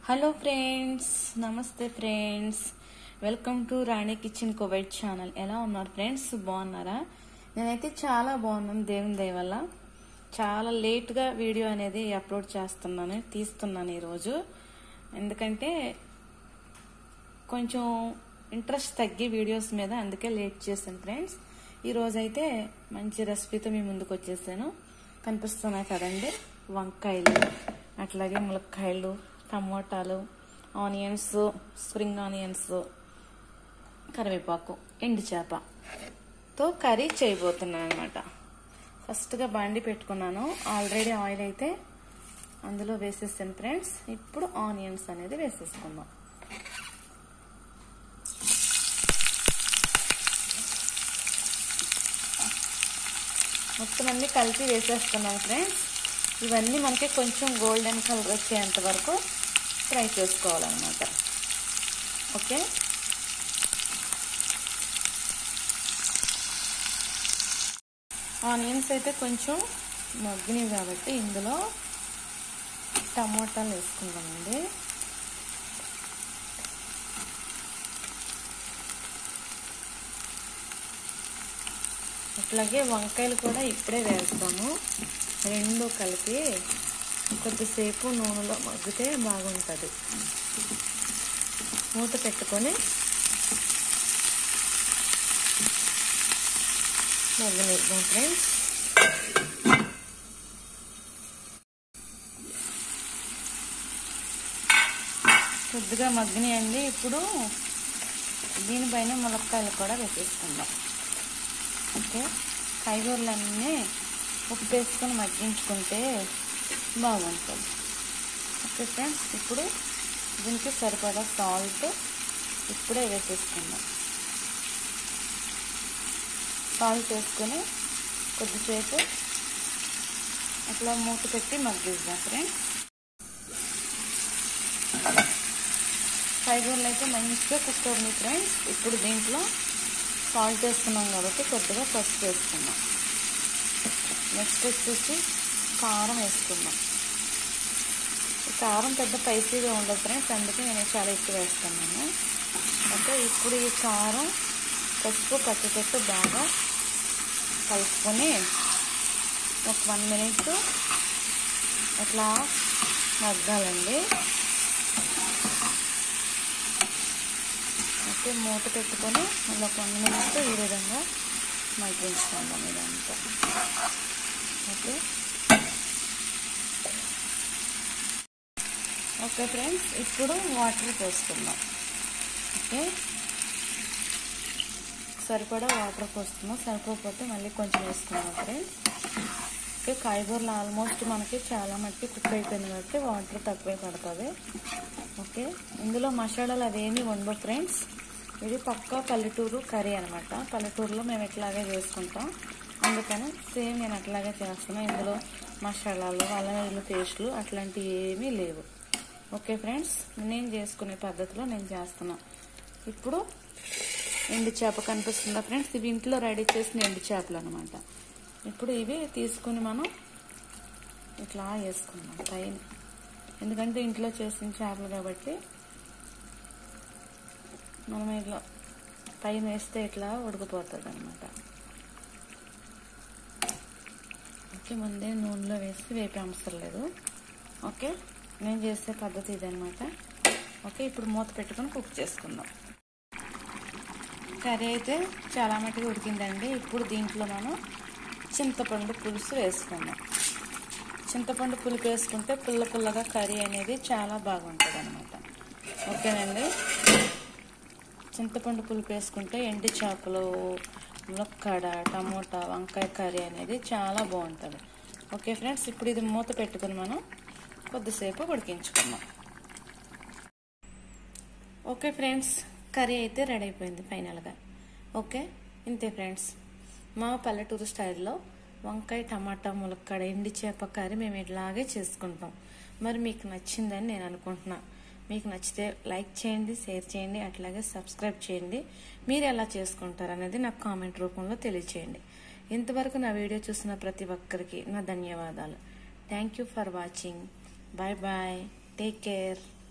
hello friends నమస్తే friends welcome to Rani kitchen Kuwait channel ఎలా ఉన్నారు ఫ్రెండ్స్ బాగున్నారా నేనైతే చాలా బాగున్నాను దేవుని దయ వల్ల చాలా లేట్గా వీడియో అనేది అప్లోడ్ చేస్తున్నాను తీస్తున్నాను ఈరోజు ఎందుకంటే కొంచెం ఇంట్రెస్ట్ తగ్గి వీడియోస్ మీద అందుకే లేట్ చేశాను ఫ్రెండ్స్ ఈ రోజైతే మంచి రెసిపీతో మీ ముందుకు వచ్చేసాను కనిపిస్తున్నాయి కదండి వంకాయలు అట్లాగే ములక్కాయలు టమోటాలు ఆనియన్స్ స్ప్రింగ్ ఆనియన్స్ కరివేపాకు ఎండు చేపతో కర్రీ చేయబోతున్నాను అనమాట ఫస్ట్గా బండి పెట్టుకున్నాను ఆల్రెడీ ఆయిల్ అయితే అందులో వేసేసాను ఫ్రెండ్స్ ఇప్పుడు ఆనియన్స్ అనేది వేసేసుకుందాం మొత్తం అన్ని కలిపి వేసేస్తున్నాం ఫ్రెండ్స్ ఇవన్నీ మనకి కొంచెం గోల్డెన్ కలర్ వచ్చేంత వరకు ఫ్రై చేసుకోవాలన్నమాట ఓకే ఆనియన్స్ అయితే కొంచెం మగ్గినవి కాబట్టి ఇందులో టమోటాలు వేసుకుందామండి అట్లాగే వంకాయలు కూడా ఇప్పుడే వేస్తాము రెండు కలిపి కొద్దిసేపు నూనెలో మగ్గితే బాగుంటుంది మూత పెట్టుకొని మగ్గనిద్దాం ఫ్రెండ్స్ కొద్దిగా మగ్గినాయండి ఇప్పుడు దీనిపైన ములక్కాయలు కూడా వేసేసుకుందాం ఓకే కాయగూరలన్నీ ఉప్పు వేసుకొని మగ్గించుకుంటే బాగుంటుంది ఓకే ఫ్రెండ్స్ ఇప్పుడు దీనికి సరిపడా సాల్ట్ ఇప్పుడే వేసేసుకుందాం సాల్ట్ వేసుకొని కొద్దిసేపు అట్లా మూత పెట్టి మగ్గిద్దాం ఫ్రెండ్స్ కాయగూరలు అయితే మంచిగా కుక్ అవుతుంది ఫ్రెండ్స్ ఇప్పుడు దీంట్లో సాల్ట్ వేసుకున్నాం కాబట్టి కొద్దిగా పసుపు వేసుకుందాం నెక్స్ట్ వచ్చేసి కారం వేసుకుందాం కారం పెద్ద స్పైసీగా ఉండదు ఫ్రెండ్స్ అందుకే నేను చాలా ఎక్కువ వేస్తున్నాను ఓకే ఇప్పుడు ఈ కారం పసుపు కట్టేటట్టు బాగా కలుపుకొని ఒక వన్ మినిట్ అట్లా మగ్గాలండి ఓకే మూత పెట్టుకొని మళ్ళీ ఒక వన్ మినిట్ ఈ విధంగా మగ్గించుకుందాం ఇదంతా ఓకే ఓకే ఫ్రెండ్స్ ఇప్పుడు వాటర్ పోసుకుందాం ఓకే సరిపడా వాటర్ పోస్తున్నాం సరిపోకపోతే మళ్ళీ కొంచెం వేసుకుందాం ఫ్రెండ్స్ ఓకే కాయగూరలు ఆల్మోస్ట్ మనకి చాలా మట్టి కుక్ అయిపోయింది కాబట్టి వాటర్ తక్కువే పడుతుంది ఓకే ఇందులో మసాలాలు అవేమీ ఉండవు ఫ్రెండ్స్ ఇది పక్కా పల్లెటూరు కర్రీ అనమాట పల్లెటూరులో మేము ఇట్లాగే చేసుకుంటాం అందుకని సేమ్ నేను అట్లాగే చేస్తున్నాను ఇందులో మసాలాలు అల్లం వెల్లుల్లి పేస్టులు అట్లాంటివి ఏమీ లేవు ఓకే ఫ్రెండ్స్ నేను చేసుకునే పద్ధతిలో నేను చేస్తున్నా ఇప్పుడు ఎండు చేప కనిపిస్తుందా ఫ్రెండ్స్ ఇవి ఇంట్లో రెడీ చేసిన ఎండు చేపలు అనమాట ఇప్పుడు ఇవి తీసుకుని మనం ఇట్లా వేసుకుందాం పైన ఎందుకంటే ఇంట్లో చేసిన చేపలు కాబట్టి మనం ఇట్లా పైన వేస్తే ఇట్లా ఉడికిపోతుంది అనమాట ఓకే ముందే నూనెలో వేసి వేపే అవసరం లేదు ఓకే నేను చేసే పద్ధతి ఇదనమాట ఓకే ఇప్పుడు మూత పెట్టుకొని కుక్ చేసుకుందాం కర్రీ అయితే చాలా మట్టుగా ఉడికిందండి ఇప్పుడు దీంట్లో మనం చింతపండు పులుసు వేసుకుందాం చింతపండు పులుపు వేసుకుంటే పుల్ల పుల్లగా కర్రీ అనేది చాలా బాగుంటుంది అనమాట ఓకేనండి చింతపండు పులుపు వేసుకుంటే ఎండి చేపలు ములక్కాడ టమోటా వంకాయ కర్రీ అనేది చాలా బాగుంటుంది ఓకే ఫ్రెండ్స్ ఇప్పుడు ఇది మూత పెట్టుకుని మనం కొద్దిసేపు ఉడికించుకుందాం ఓకే ఫ్రెండ్స్ కర్రీ అయితే రెడీ అయిపోయింది ఫైనల్గా ఓకే ఇంతే ఫ్రెండ్స్ మా పల్లెటూరు స్టైల్లో వంకాయ టమాటా ములక్కాడ ఎండి చేప కర్రీ మేము ఇలాగే చేసుకుంటాం మరి మీకు నచ్చిందని నేను అనుకుంటున్నా మీకు నచ్చితే లైక్ చేయండి షేర్ చేయండి అట్లాగే సబ్స్క్రైబ్ చేయండి మీరు ఎలా చేసుకుంటారు అనేది నాకు కామెంట్ రూపంలో తెలియచేయండి ఇంతవరకు నా వీడియో చూసిన ప్రతి ఒక్కరికి నా ధన్యవాదాలు thank you for watching bye bye take care